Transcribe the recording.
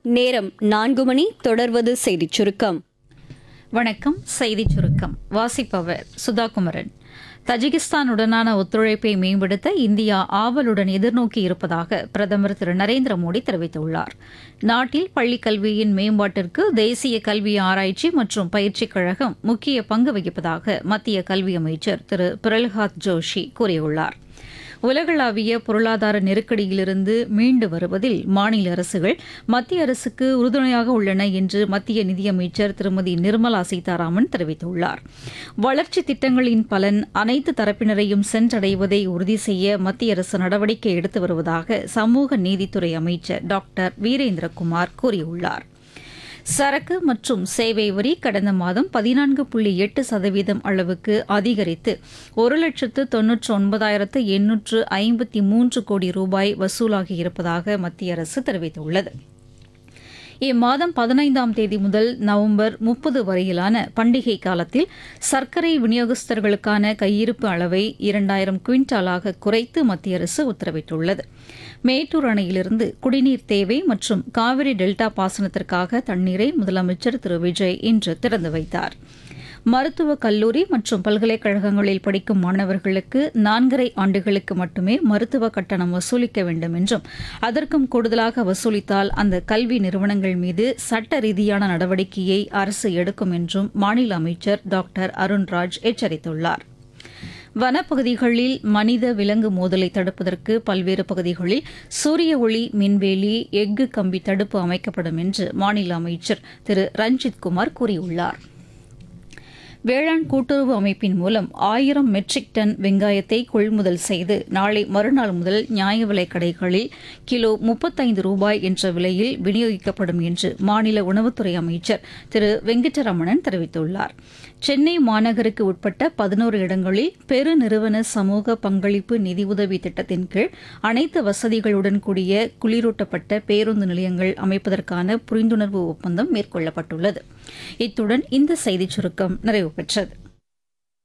நேரம் நான்கு மணி தொடர்வது செய்திச் சுருக்கம் வணக்கம் செய்திச் சுருக்கம் வாசிப்பவர் சுதாகுமரன் தஜிகிஸ்தானுடனான ஒத்துழைப்பை மேம்படுத்த இந்தியா ஆவலுடன் எதிர்நோக்கி இருப்பதாக பிரதமர் திரு நரேந்திர மோடி தெரிவித்துள்ளார் நாட்டில் பள்ளிக் கல்வியின் மேம்பாட்டிற்கு தேசிய கல்வி ஆராய்ச்சி மற்றும் பயிற்சிக் கழகம் முக்கிய பங்கு வகிப்பதாக மத்திய கல்வி அமைச்சர் திரு பிரல்ஹாத் ஜோஷி கூறியுள்ளார் உலகளாவிய பொருளாதார நெருக்கடியிலிருந்து மீண்டு வருவதில் மாநில அரசுகள் மத்திய அரசுக்கு உறுதுணையாக உள்ளன என்று மத்திய நிதியமைச்சர் திருமதி நிர்மலா சீதாராமன் தெரிவித்துள்ளார் வளர்ச்சித் திட்டங்களின் பலன் அனைத்து தரப்பினரையும் சென்றடைவதை உறுதி செய்ய மத்திய அரசு நடவடிக்கை எடுத்து வருவதாக சமூக நீதித்துறை அமைச்சர் டாக்டர் வீரேந்திரகுமார் கூறியுள்ளார் சரக்கு மற்றும் சேவை வரி கடந்த மாதம் பதினான்கு புள்ளி எட்டு சதவீதம் அளவுக்கு அதிகரித்து ஒரு லட்சத்து தொன்னூற்று ஒன்பதாயிரத்து எண்ணூற்று ஐம்பத்தி மூன்று கோடி ரூபாய் வசூலாகியிருப்பதாக மத்திய அரசு தெரிவித்துள்ளது இம்மாதம் பதினைந்தாம் தேதி முதல் நவம்பர் முப்பது வரையிலான பண்டிகை காலத்தில் சர்க்கரை விநியோகஸ்தர்களுக்கான கையிருப்பு அளவை இரண்டாயிரம் குவிண்டாலாக குறைத்து மத்திய அரசு உத்தரவிட்டுள்ளது மேட்டூர் அணையிலிருந்து குடிநீர் தேவை மற்றும் காவிரி டெல்டா பாசனத்திற்காக தண்ணீரை முதலமைச்சர் திரு விஜய் இன்று திறந்து வைத்தார் மருத்துவக் கல்லூரி மற்றும் பல்கலைக்கழகங்களில் படிக்கும் மாணவர்களுக்கு நான்கரை ஆண்டுகளுக்கு மட்டுமே மருத்துவ கட்டணம் வசூலிக்க வேண்டும் என்றும் அதற்கும் கூடுதலாக வசூலித்தால் அந்த கல்வி நிறுவனங்கள் மீது சட்ட ரீதியான நடவடிக்கையை அரசு எடுக்கும் என்றும் மாநில அமைச்சர் டாக்டர் அருண்ராஜ் எச்சரித்துள்ளார் வனப்பகுதிகளில் மனித விலங்கு மோதலை தடுப்பதற்கு பல்வேறு பகுதிகளில் சூரிய ஒளி மின்வேலி எஃகு கம்பி தடுப்பு அமைக்கப்படும் என்று மாநில அமைச்சர் திரு ரஞ்சித் குமார் கூறியுள்ளார் வேளாண் கூட்டுறவு அமைப்பின் மூலம் ஆயிரம் மெட்ரிக் டன் வெங்காயத்தை கொள்முதல் செய்து நாளை மறுநாள் முதல் நியாய விலைக் கடைகளில் கிலோ முப்பத்தைந்து ரூபாய் என்ற விலையில் விநியோகிக்கப்படும் என்று மாநில உணவுத்துறை அமைச்சர் திரு வெங்கடரமணன் தெரிவித்துள்ளார் சென்னை மாநகருக்கு உட்பட்ட பதினோரு இடங்களில் பெருநிறுவன சமூக பங்களிப்பு நிதியுதவி திட்டத்தின் கீழ் அனைத்து வசதிகளுடன் கூடிய குளிரூட்டப்பட்ட பேருந்து நிலையங்கள் அமைப்பதற்கான புரிந்துணர்வு ஒப்பந்தம் மேற்கொள்ளப்பட்டுள்ளது இத்துடன் இந்த செய்திச் சுருக்கம் நிறைவு பெற்றது